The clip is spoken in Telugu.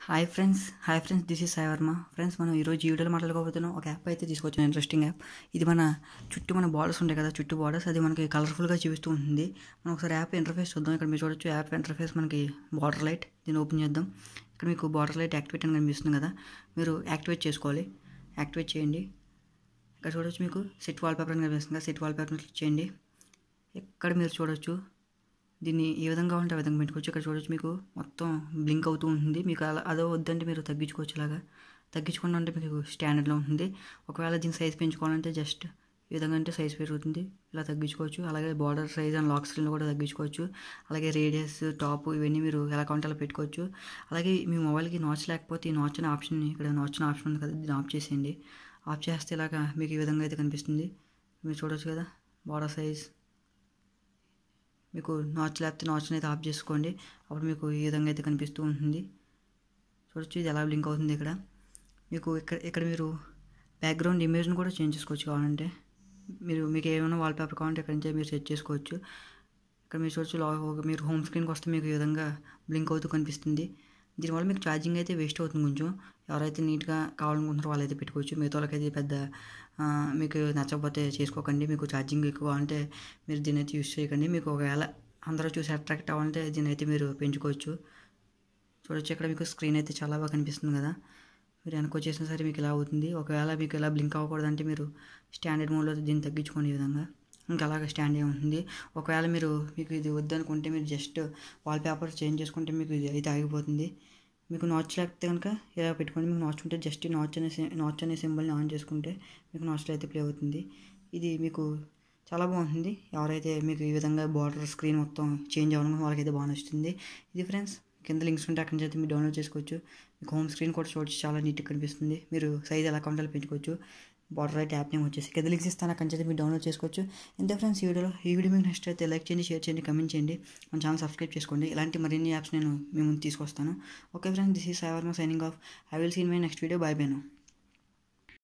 hi friends hi friends this is Sai Varma friends మనం ఈరోజు ఈ వీడియోలో మాట్లాడుకోబోతున్నాం ఒక యాప్ అయితే తీసుకొచ్చిన ఇంట్రెస్టింగ్ యాప్ ఇది మన చుట్టూ మన బార్డర్స్ ఉంటాయి కదా చుట్టూ బార్డర్స్ అది మనకి కలర్ఫుల్గా చూపిస్తూ ఉంటుంది మనం ఒకసారి యాప్ ఇంటర్ఫేస్ చూద్దాం ఇక్కడ మీరు చూడొచ్చు యాప్ ఇంటర్ఫేస్ మనకి బార్డర్ లైట్ దీన్ని ఓపెన్ చేద్దాం ఇక్కడ మీకు బార్డర్ లైట్ యాక్టివేట్ అని కనిపిస్తుంది కదా మీరు యాక్టివేట్ చేసుకోవాలి యాక్టివేట్ చేయండి ఇక్కడ చూడొచ్చు మీకు సెట్ వాల్ పేపర్ అని కనిపిస్తుంది కదా సెట్ వాల్ పేపర్ని క్లిక్ చేయండి ఇక్కడ మీరు చూడొచ్చు దీన్ని ఏ విధంగా ఉంటే ఆ విధంగా పెట్టుకోవచ్చు ఇక్కడ చూడొచ్చు మీకు మొత్తం బ్లింక్ అవుతూ ఉంటుంది మీకు అలా అదో వద్దంటే మీరు తగ్గించుకోవచ్చు ఇలాగా తగ్గించుకుండా అంటే మీకు స్టాండర్డ్లో ఉంటుంది ఒకవేళ దీని సైజ్ పెంచుకోవాలంటే జస్ట్ ఈ విధంగా అంటే సైజ్ పెరుగుతుంది ఇలా తగ్గించుకోవచ్చు అలాగే బార్డర్ సైజ్ అండ్ లాక్ స్క్రీన్లో కూడా తగ్గించుకోవచ్చు అలాగే రేడియస్ టాప్ ఇవన్నీ మీరు ఎలా కావాలంటే అలా పెట్టుకోవచ్చు అలాగే మీ మొబైల్కి నాచ్ లేకపోతే ఈ నాచ్ అనే ఆప్షన్ ఇక్కడ నాచ్ అనే ఆప్షన్ ఉంది కదా దీన్ని ఆఫ్ చేసేయండి ఆఫ్ చేస్తే ఇలాగా మీకు ఈ విధంగా అయితే కనిపిస్తుంది మీరు చూడొచ్చు కదా బార్డర్ సైజ్ మీకు నాచ్ లేకపోతే నాచ్ని అయితే ఆఫ్ చేసుకోండి అప్పుడు మీకు ఈ విధంగా అయితే కనిపిస్తూ ఉంటుంది చూడొచ్చు ఇది ఎలా బ్లింక్ అవుతుంది ఇక్కడ మీకు ఇక్కడ ఇక్కడ మీరు బ్యాక్గ్రౌండ్ ఇమేజ్ని కూడా చేంజ్ చేసుకోవచ్చు కావాలంటే మీరు మీకు ఏమైనా వాల్ పేపర్ కావాలంటే ఇక్కడ నుంచి మీరు సెట్ చేసుకోవచ్చు ఇక్కడ మీరు చూడొచ్చు లా మీరు హోమ్ స్క్రీన్కి వస్తే మీకు ఈ విధంగా బ్లింక్ అవుతూ కనిపిస్తుంది దీనివల్ల మీకు ఛార్జింగ్ అయితే వేస్ట్ అవుతుంది కొంచెం ఎవరైతే నీట్గా కావాలనుకుంటున్నారో వాళ్ళైతే పెట్టుకోవచ్చు మిగతా వాళ్ళకైతే పెద్ద మీకు నచ్చకపోతే చేసుకోకండి మీకు ఛార్జింగ్ ఎక్కువ అంటే మీరు దీని అయితే యూస్ చేయకండి మీకు ఒకవేళ అందరూ చూసి అట్రాక్ట్ అవ్వాలంటే దీని అయితే మీరు పెంచుకోవచ్చు చూడొచ్చు ఇక్కడ మీకు స్క్రీన్ అయితే చాలా బాగా కనిపిస్తుంది కదా మీరు వెనక్కి వచ్చేసినా సరే మీకు ఇలా అవుతుంది ఒకవేళ మీకు ఇలా బ్లింక్ అవ్వకూడదంటే మీరు స్టాండర్డ్ మోడ్లో దీన్ని తగ్గించుకోండి ఈ విధంగా ఇంకా అలాగే స్టాండ్ ఉంటుంది ఒకవేళ మీరు మీకు ఇది వద్దనుకుంటే మీరు జస్ట్ వాల్ పేపర్ చేంజ్ చేసుకుంటే మీకు ఇది అయితే ఆగిపోతుంది మీకు నాచ్ లేకపోతే కనుక ఇలా పెట్టుకోండి మీకు నాచ్ ఉంటే జస్ట్ నాచ్ అనే నాచ్ అనే సింబల్ని ఆన్ చేసుకుంటే మీకు నాచ్లో అయితే ప్లే అవుతుంది ఇది మీకు చాలా బాగుంటుంది ఎవరైతే మీకు ఈ విధంగా బార్డర్ స్క్రీన్ మొత్తం చేంజ్ అవ్వడం వాళ్ళకైతే బాగా నచ్చుతుంది ఇది ఫ్రెండ్స్ కింద లింక్స్ ఉంటే అక్కడి నుంచి అయితే మీరు డౌన్లోడ్ చేసుకోవచ్చు మీకు హోమ్ స్క్రీన్ కూడా చూడొచ్చు చాలా నీట్గా కనిపిస్తుంది మీరు సైజ్ ఎలా కావాలంటే పెంచుకోవచ్చు బార్డర్ అయితే యాప్ నేమ్ వచ్చేసి కింద లింక్స్ ఇస్తాను అక్కడి నుంచి అయితే మీరు డౌన్లోడ్ చేసుకోవచ్చు ఇంతే ఫ్రెండ్స్ ఈ వీడియోలో ఈ వీడియో మీకు నెక్స్ట్ అయితే లైక్ చేయండి షేర్ చేయండి కమెంట్ చేయండి మన ఛానల్ సబ్స్క్రైబ్ చేసుకోండి ఇలాంటి మరిన్ని యాప్స్ నేను మీ ముందు తీసుకొస్తాను okay friends this is Sai Varma signing off I will seen my next video bye bye no